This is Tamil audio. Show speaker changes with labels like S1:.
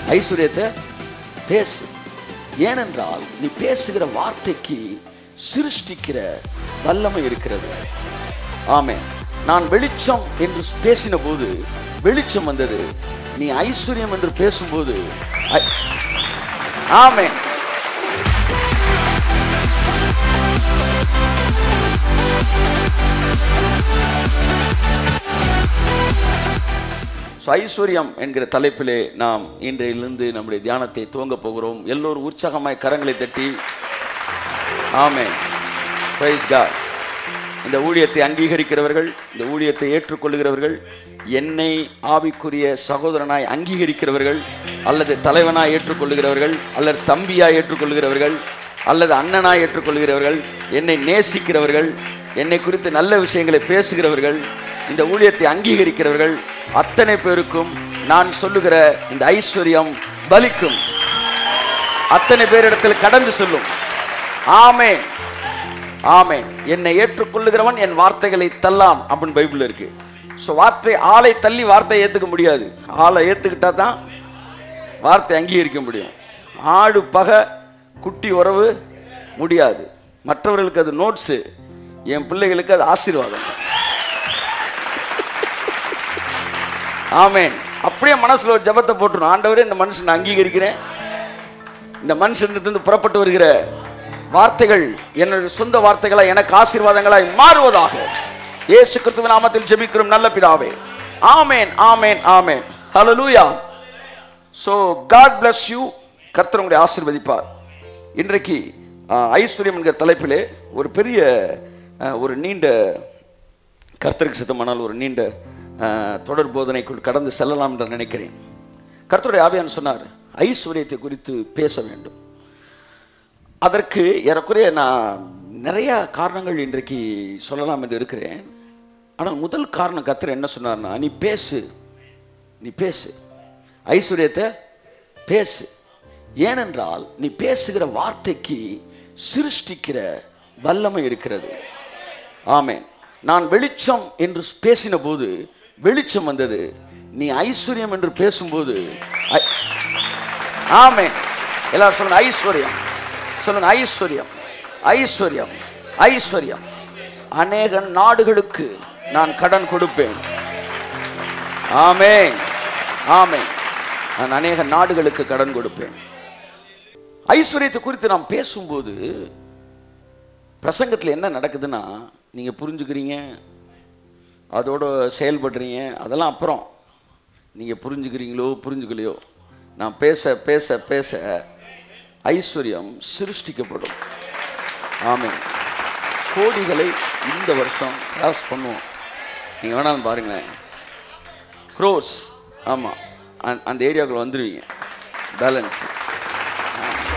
S1: ஐஸ்வர்யத்தை பேசு ஏனென்றால் நீ பேசுகிற வார்த்தைக்கு சிருஷ்டிக்கிற வல்லமை இருக்கிறது ஆமென் நான் வெளிச்சம் என்று பேசின போது வெளிச்சம் வந்தது நீ ஐஸ்வர்யம் என்று பேசும்போது ஐ- ஆமென் ஸோ ஐஸ்வர்யம் என்கிற தலைப்பிலே நாம் இன்றையிலிருந்து நம்முடைய தியானத்தை துவங்க போகிறோம் எல்லோரும் உற்சாகமாய் கரங்களை தட்டி ஆமென் பிரைஸ் God இந்த ஊழியத்தை அங்கீகரிக்கிறவர்கள் இந்த ஊழியத்தை ஏற்றுக்கொள்கிறவர்கள் என்னை ஆவிக்குரிய சகோதரனாய் அங்கீகரிக்கிறவர்கள் அல்லது தலைவனாய் ஏற்றுக்கொள்கிறவர்கள் அல்லது தம்பியாய் ஏற்றுக்கொள்கிறவர்கள் அல்லது அண்ணனாய் ஏற்றுக்கொள்கிறவர்கள் என்னை நேசிக்கிறவர்கள் என்னை குறித்து நல்ல விஷயங்களை பேசுகிறவர்கள் இந்த ஊழியத்தை அங்கீகரிக்கிறவர்கள் அத்தனை பேருக்கும் நான் சொல்லுகிற இந்த ஐஸ்வர்யம் பலிக்கும் அத்தனை பேரிடத்தில் கடந்து சொல்லும் ஆமென் ஆமென் என்னை ஏற்றுக்கொள்ளுகிறவன் என் வார்த்தைகளை தள்ளான் அப்படின்னு பைபிள் இருக்கு ஸோ வார்த்தை ஆளை தள்ளி வார்த்தையை ஏற்றுக்க முடியாது ஆளை ஏற்றுக்கிட்டா தான் வார்த்தை அங்கீகரிக்க முடியும் ஆடு பகை குட்டி உறவு முடியாது மற்றவர்களுக்கு அது நோட்ஸு என் பிள்ளைகளுக்கு அது ஆசீர்வாதம் ஆமென் அப்படியே மனசுல ஒரு ஜெபத்தை போட்டுரும் ஆண்டவரே இந்த மனுஷனை அங்கீகரிக்கிறேன் இந்த மனுஷனிடத்திலிருந்து புறப்பட்டு வருகிற வார்த்தைகள் என்னுடைய சொந்த வார்த்தைகளா எனக்கு ஆசீர்வாதங்களாய் மாறுவதாக இயேசு கிறிஸ்துவின் நாமத்தில் ஜெபிக்கிறோம் நல்ல பிதாவே ஆமென் ஆமென் ஆமென் ஹalleluya ஸோ காட் bless யூ கர்த்தர் உங்களை ஆசீர்வதிப்பார் இன்றைக்கு ஆஹ், ஐஸ்வர்யம் என்கிற தலைப்பிலே ஒரு பெரிய ஆஹ், ஒரு நீண்ட கர்த்தருக்கு சித்தமானால் ஒரு நீண்ட ஆஹ், தொடர் போதனைக்குள் கடந்து செல்லலாம் என்று நினைக்கிறேன் கர்த்தருடைய ஆவியான் சொன்னார் ஐஸ்வர்யத்தை குறித்து பேச வேண்டும் அதற்கு ஏறக்குறைய நான் நிறைய காரணங்கள் இன்றைக்கு சொல்லலாம் என்று இருக்கிறேன் ஆனால் முதல் காரணம் கர்த்தர் என்ன சொன்னார்னா நீ பேசு நீ பேசு ஐஸ்வர்யத்தை பேசு ஏனென்றால் நீ பேசுகிற வார்த்தைக்கு சிருஷ்டிக்கிற வல்லமை இருக்கிறது ஆமென் நான் வெளிச்சம் என்று பேசின போது வெளிச்சம் வந்தது நீ ஐஸ்வர்யம் என்று பேசும்போது ஐ- ஆமென் எல்லாரும் சொல்லுங்க ஐஸ்வர்யம் சொல்லுங்க ஐஸ்வர்யம் ஐஸ்வர்யம் ஐஸ்வர்யம் அநேக நாடுகளுக்கு நான் கடன் கொடுப்பேன் ஆமென் ஆமென் நான் அநேக நாடுகளுக்கு கடன் கொடுப்பேன் ஐஸ்வர்யத்தை குறித்து நாம் பேசும்போது பிரசங்கத்தில் என்ன நடக்குதுன்னா நீங்கள் புரிஞ்சுக்கிறீங்க அதோட செயல்படுறீங்க அதெல்லாம் அப்புறம் நீங்கள் புரிஞ்சுக்கிறீங்களோ புரிஞ்சுக்கலையோ நான் பேச பேச பேச ஐஸ்வர்யம் சிருஷ்டிக்கப்படும் ஆமென் கோடிகளை இந்த வருஷம் கிராஸ் பண்ணுவோம் நீங்கள் வேணாலும் பாருங்களேன் க்ரோஸ் ஆமாம் அந்த ஏரியாவுக்குள்ள வந்துடுவீங்க பேலன்ஸ்